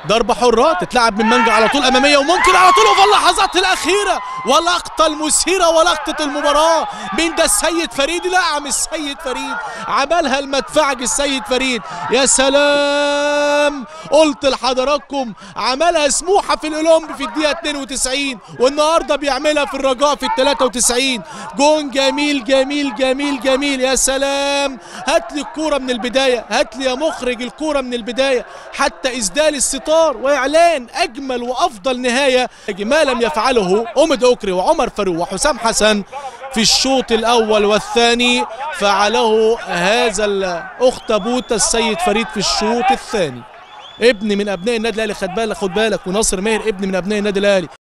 ضربة حرة تتلعب من مانجا على طول أمامية وممكن على طول وفي اللحظات الأخيرة ولقطة المثيرة ولقطة المباراة من ده السيد فريد نعم السيد فريد عملها المدفعج السيد فريد يا سلام قلت لحضراتكم عملها سموحة في الأولمبي في الدقيقة 92 والنهاردة بيعملها في الرجاء في ال 93 جون جميل جميل جميل جميل يا سلام هات لي الكورة من البداية هات لي يا مخرج الكورة من البداية حتى إسدال الستار وإعلان أجمل وأفضل نهاية ما لم يفعله أمد أكري وعمر فاروق وحسام حسن في الشوط الأول والثاني فعله هذا الأخطبوط السيد فريد في الشوط الثاني ابن من أبناء النادي الأهلي خد بالك خد بالك وناصر ماهر ابن من أبناء النادي الأهلي